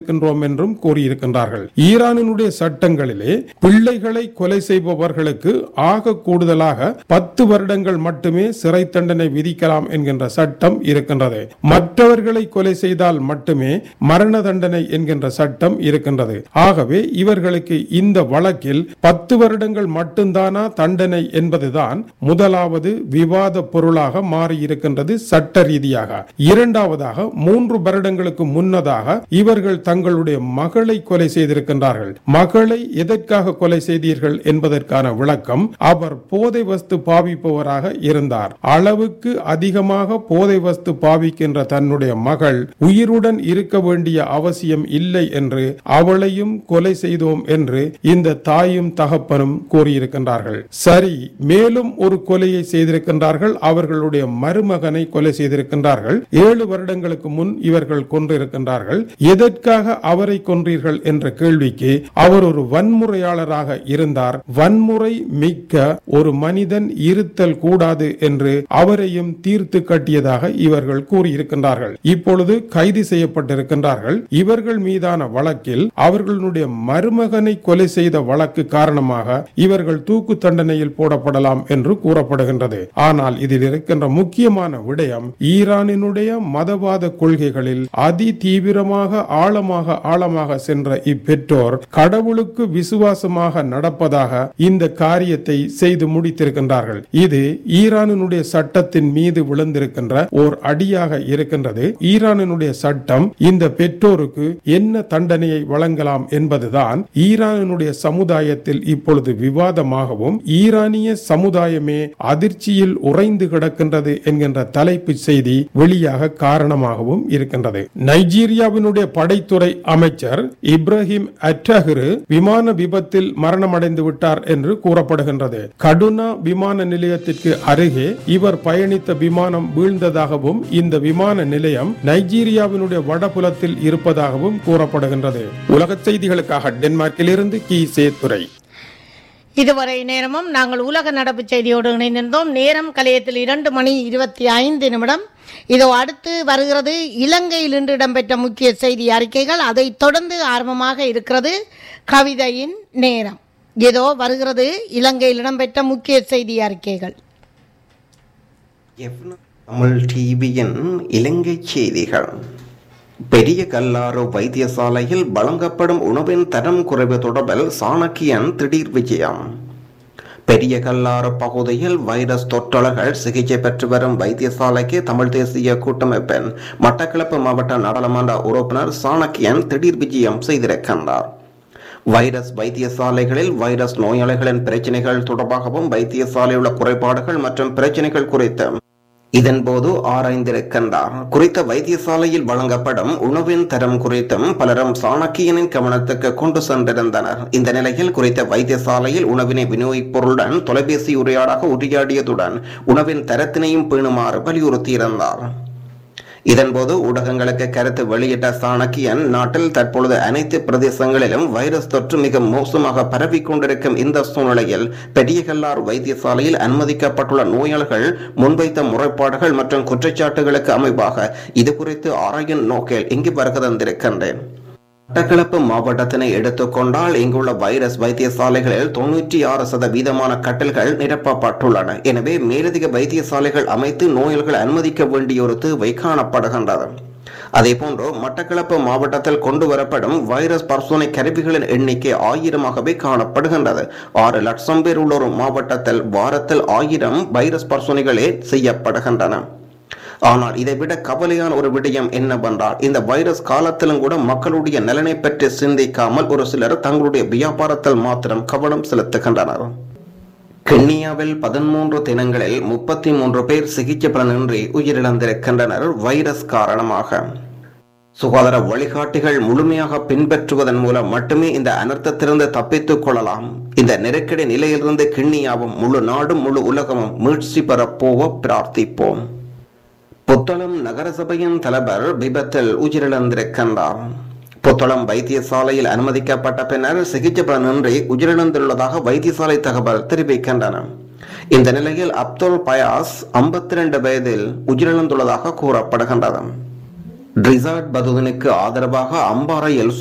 இருக்கின்றோம் என்றும் கூறியிருக்கின்றார்கள் ஈரானினுடைய சட்டங்களிலே பிள்ளைகளை கொலை செய்பவர்களுக்கு ஆக கூடுதலாக பத்து வருடங்கள் மட்டுமே சிறை தண்டனை விதிக்கலாம் என்கின்ற சட்டம் இருக்கின்றது மற்றவர்களை கொலை செய்தால் மட்டுமே மரண தண்டனை என்கின்ற சட்டம் இருக்கின்றது ஆகவே இவர்களுக்கு இந்த வழக்கில் பத்து வருடங்கள் மட்டும்தானா தண்டனை என்பதுதான் முதலாவது விவாத பொருளாக மாறி இருக்கின்றது சட்ட ரீதியாக இரண்டாவதாக மூன்று வருடங்களுக்கு முன்னதாக இவர்கள் தங்களுடைய மகளை கொலை செய்திருக்கின்றார்கள் மகளை எதற்காக கொலை செய்தீர்கள் என்பதற்கான விளக்கம் அவர் போதை வஸ்து பாவிப்பவராக இருந்தார் அளவுக்கு அதிகமாக போதை வஸ்து பாவிக்கின்ற தன்னுடைய மகள் உயிருடன் இருக்க வேண்டிய அவசியம் இல்லை என்று அவளையும் கொலை செய்தோம் என்று இந்த தாயும் தகப்பனும் கூறியிருக்கின்றார்கள் சரி மேலும் ஒரு கொலையை செய்திருக்கின்றார்கள் அவர்களுடைய மருமகனை கொலை செய்திருக்கின்றார்கள் ஏழு வருடங்களுக்கு முன் இவர்கள் கொன்றிருக்கின்றார்கள் எதற்காக அவரை கொன்றீர்கள் என்ற கேள்விக்கு அவர் ஒரு வன்முறையாளராக இருந்தார் வன்முறை மிக்க ஒரு மனிதன் இருத்தல் கூடாது என்று அவரையும் தீர்த்து கட்டியதாக இவர்கள் கூறியிருக்கின்றார்கள் இப்பொழுது கைது செய்யப்பட்டிருக்கின்றார்கள் இவர்கள் மீதான வழக்கில் அவர்களுடைய மருமகனை கொலை செய்த வழக்கு காரணமாக இவர்கள் தூக்கு தண்டனையில் போடப்படலாம் என்று கூறப்படுகின்றது ஆனால் இதில் இருக்கின்ற முக்கியமான விடயம் ஈரானினுடைய மதவாத கொள்கைகளில் அதி தீவிரமாக ஆழமாக ஆழமாக சென்ற இப்பெற்றோர் கடவுளுக்கு விசுவாசமாக நடப்பதாக இந்த காரியத்தை செய்து முடித்திருக்கின்றார்கள் இது ஈரானினுடைய சட்டத்தின் மீது விழுந்திருக்கின்ற ஓர் அடியாக இருக்கின்றது ஈரானினுடைய சட்டம் இந்த பெற்றோருக்கு என்ன தண்டனையை வழங்கலாம் என்பதுதான் ஈரானினுடைய சமுதாயத்தில் இப்பொழுது விவாதமாகவும் ஈரானிய சமுதாயமே அதிர்ச்சியில் உறைந்து கிடக்கின்றது என்கின்ற தலைப்பு செய்தி வெளியாக காரணமாகவும் இருக்கின்றது நைஜீரியாவினுடைய படைத்துறை அமைச்சர் இப்ராஹிம் அட்டஹிரு விமான விபத்தில் மரணமடைந்து விட்டார் என்று கூறப்படுகின்றது கடுனா விமான நிலையத்திற்கு அருகே இவர் பயணித்த விமானம் வீழ்ந்ததாகவும் இந்த விமான நிலையம் நைஜீரியாவினுடைய வடபுலத்தில் இருப்பதாகவும் கூறப்படுகின்றது உலக செய்திகளுக்காக டென்மார்க்கில் இருந்து கி சேத்துரை இதுவரை நேரமும் நாங்கள் உலக நடப்பு செய்தியோடு இணைந்திருந்தோம் நேரம் கலையத்தில் இரண்டு மணி இருபத்தி ஐந்து நிமிடம் இதோ அடுத்து வருகிறது இலங்கையில் இன்று இடம்பெற்ற முக்கிய செய்தி அறிக்கைகள் அதைத் தொடர்ந்து ஆர்வமாக இருக்கிறது கவிதையின் நேரம் இதோ வருகிறது இலங்கையில் இடம்பெற்ற முக்கிய செய்தி அறிக்கைகள் தமிழ் டிவியின் இலங்கை செய்திகள் பெரிய கல்லாறு வைத்தியசாலையில் வழங்கப்படும் உணவின் தரம் குறைவு தொடர்பில் சாணக்கியன் திடீர் விஜயம் பெரிய கல்லாறு பகுதியில் வைரஸ் தொற்றலர்கள் சிகிச்சை பெற்று வரும் வைத்தியசாலைக்கு தமிழ் தேசிய கூட்டமைப்பின் மட்டக்களப்பு மாவட்ட நாடாளுமன்ற உறுப்பினர் சாணக்கியன் திடீர் விஜயம் செய்திருக்கின்றார் வைரஸ் வைத்தியசாலைகளில் வைரஸ் நோயாளிகளின் பிரச்சனைகள் தொடர்பாகவும் வைத்தியசாலையில் உள்ள குறைபாடுகள் மற்றும் பிரச்சனைகள் குறித்து இதன்போது ஆராய்ந்திருக்கின்றார் குறித்த வைத்தியசாலையில் வழங்கப்படும் உணவின் தரம் குறித்தும் பலரும் சாணக்கியனின் கவனத்துக்கு கொண்டு சென்றிருந்தனர் இந்த நிலையில் குறித்த வைத்தியசாலையில் உணவினை விநியோகிப்பொருளுடன் தொலைபேசி உரையாடாக உரையாடியதுடன் உணவின் தரத்தினையும் பேணுமாறு வலியுறுத்தியிருந்தார் இதன்போது ஊடகங்களுக்கு கருத்து வெளியிட்ட சாணக்கியன் நாட்டில் தற்பொழுது அனைத்து பிரதேசங்களிலும் வைரஸ் தொற்று மிக மோசமாக பரவிக் கொண்டிருக்கும் இந்த சூழ்நிலையில் பெரியகல்லார் வைத்தியசாலையில் அனுமதிக்கப்பட்டுள்ள நோயாளிகள் முன்வைத்த முறைப்பாடுகள் மற்றும் குற்றச்சாட்டுகளுக்கு அமைவாக இது குறித்து ஆராயும் நோக்கில் இங்கு வருகை தந்திருக்கின்றேன் மட்டக்களப்பு மாவட்டத்தினை எடுத்துக்கொண்டால் இங்குள்ள வைரஸ் வைத்தியசாலைகளில் தொன்னூற்றி ஆறு சதவீதமான கட்டல்கள் நிரப்பப்பட்டுள்ளன எனவே மேலதிக வைத்தியசாலைகள் அமைத்து நோயாளிகள் அனுமதிக்க வேண்டிய ஒரு தேவை காணப்படுகின்றது அதேபோன்று மட்டக்களப்பு மாவட்டத்தில் கொண்டு வரப்படும் வைரஸ் பரிசோதனை கருவிகளின் எண்ணிக்கை ஆயிரமாகவே காணப்படுகின்றது ஆறு லட்சம் பேர் உள்ள ஒரு மாவட்டத்தில் வாரத்தில் ஆயிரம் வைரஸ் பரிசோதனைகளே செய்யப்படுகின்றன ஆனால் இதைவிட கவலையான ஒரு விடயம் என்னவென்றால் இந்த வைரஸ் காலத்திலும் கூட மக்களுடைய நலனை பற்றி சிந்திக்காமல் ஒரு சிலர் தங்களுடைய வியாபாரத்தில் மாத்திரம் கவனம் செலுத்துகின்றனர் கென்னியாவில் பதிமூன்று தினங்களில் முப்பத்தி மூன்று பேர் சிகிச்சை பலனின்றி உயிரிழந்திருக்கின்றனர் வைரஸ் காரணமாக சுகாதார வழிகாட்டிகள் முழுமையாக பின்பற்றுவதன் மூலம் மட்டுமே இந்த அனர்த்தத்திலிருந்து தப்பித்துக் கொள்ளலாம் இந்த நெருக்கடி நிலையிலிருந்து கிண்ணியாவும் முழு நாடும் முழு உலகமும் மீட்சி பெறப்போவ பிரார்த்திப்போம் புத்தளம் நகரசபையின் தலைவர் விபத்தில் உயிரிழந்திருக்கின்றார் புத்தளம் வைத்தியசாலையில் அனுமதிக்கப்பட்ட பின்னர் சிகிச்சை பலனின்றி உயிரிழந்துள்ளதாக வைத்தியசாலை தகவல் தெரிவிக்கின்றன இந்த நிலையில் அப்துல் பயாஸ் ஐம்பத்தி ரெண்டு வயதில் உயிரிழந்துள்ளதாக கூறப்படுகின்றது ரிசார்ட் பதுதனுக்கு ஆதரவாக அம்பாறையில்